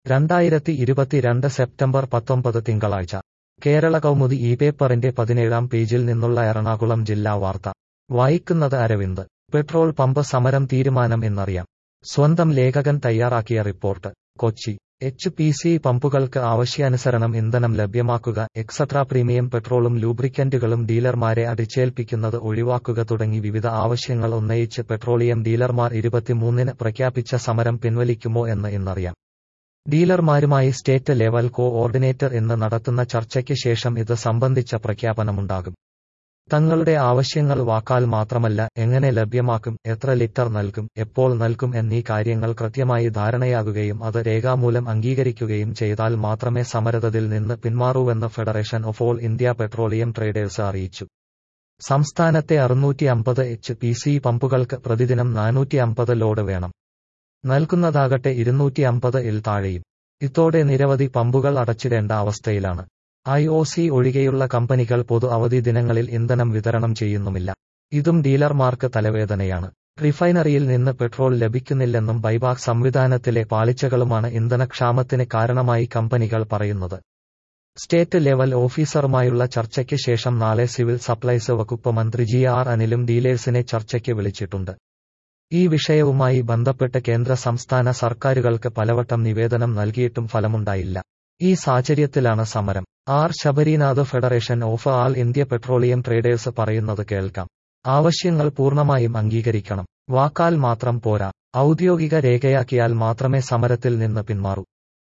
രണ്ടായിരത്തി ഇരുപത്തിരണ്ട് സെപ്റ്റംബർ പത്തൊമ്പത് തിങ്കളാഴ്ച കേരള കൗമുദി ഈ പേപ്പറിന്റെ പതിനേഴാം പേജിൽ നിന്നുള്ള എറണാകുളം ജില്ലാ വാർത്ത വായിക്കുന്നത് അരവിന്ദ് പെട്രോൾ പമ്പ് സമരം തീരുമാനം എന്നറിയാം സ്വന്തം ലേഖകൻ തയ്യാറാക്കിയ report Kochi H P C പമ്പുകൾക്ക് ആവശ്യാനുസരണം ഇന്ധനം ലഭ്യമാക്കുക എക്സട്രാ പ്രീമിയം പെട്രോളും ലൂബ്രിക്കന്റുകളും ഡീലർമാരെ അടിച്ചേൽപ്പിക്കുന്നത് ഒഴിവാക്കുക തുടങ്ങി വിവിധ ആവശ്യങ്ങൾ ഉന്നയിച്ച് പെട്രോളിയം ഡീലർമാർ ഇരുപത്തിമൂന്നിന് പ്രഖ്യാപിച്ച സമരം പിൻവലിക്കുമോ എന്ന് ഇന്നറിയാം ഡീലർമാരുമായി സ്റ്റേറ്റ് ലെവൽ കോ ഓർഡിനേറ്റർ ഇന്ന് നടത്തുന്ന ചർച്ചയ്ക്ക് ശേഷം ഇത് സംബന്ധിച്ച പ്രഖ്യാപനമുണ്ടാകും തങ്ങളുടെ ആവശ്യങ്ങൾ വാക്കാൽ മാത്രമല്ല എങ്ങനെ ലഭ്യമാക്കും എത്ര ലിറ്റർ നൽകും എപ്പോൾ നൽകും എന്നീ കാര്യങ്ങൾ കൃത്യമായി ധാരണയാകുകയും അത് രേഖാമൂലം അംഗീകരിക്കുകയും ചെയ്താൽ മാത്രമേ സമരത്തിൽ നിന്ന് പിന്മാറൂവെന്ന് federation of all India petroleum traders അറിയിച്ചു സംസ്ഥാനത്തെ അറുന്നൂറ്റി അമ്പത് എച്ച് പി സി പമ്പുകൾക്ക് പ്രതിദിനം നാനൂറ്റി അമ്പത് ലോഡ് വേണം നൽകുന്നതാകട്ടെ ഇരുന്നൂറ്റി അമ്പത് ഇൽ താഴെയും ഇതോടെ നിരവധി പമ്പുകൾ അടച്ചിടേണ്ട അവസ്ഥയിലാണ് ഐ ഒ സി ഒഴികെയുള്ള കമ്പനികൾ പൊതു അവധി ദിനങ്ങളിൽ ഇന്ധനം വിതരണം ചെയ്യുന്നുമില്ല ഇതും ഡീലർമാർക്ക് തലവേദനയാണ് റിഫൈനറിയിൽ നിന്ന് പെട്രോൾ ലഭിക്കുന്നില്ലെന്നും ബൈബാക്ക് സംവിധാനത്തിലെ പാളിച്ചകളുമാണ് ഇന്ധനക്ഷാമത്തിന് കാരണമായി കമ്പനികൾ പറയുന്നത് സ്റ്റേറ്റ് ലെവൽ ഓഫീസറുമായുള്ള ചർച്ചയ്ക്ക് ശേഷം നാളെ സിവിൽ സപ്ലൈസ് വകുപ്പ് മന്ത്രി ജി ആർ അനിലും ഡീലേഴ്സിനെ ചർച്ചയ്ക്ക് വിളിച്ചിട്ടുണ്ട് ഈ വിഷയവുമായി ബന്ധപ്പെട്ട് കേന്ദ്ര സംസ്ഥാന സർക്കാരുകൾക്ക് പലവട്ടം നിവേദനം നൽകിയിട്ടും ഫലമുണ്ടായില്ല ഈ സാഹചര്യത്തിലാണ് സമരം R Sabarinath federation of all India petroleum traders പറയുന്നത് കേൾക്കാം ആവശ്യങ്ങൾ പൂർണ്ണമായും അംഗീകരിക്കണം വാക്കാൽ മാത്രം പോരാ ഔദ്യോഗിക രേഖയാക്കിയാൽ മാത്രമേ സമരത്തിൽ നിന്ന് പിന്മാറൂ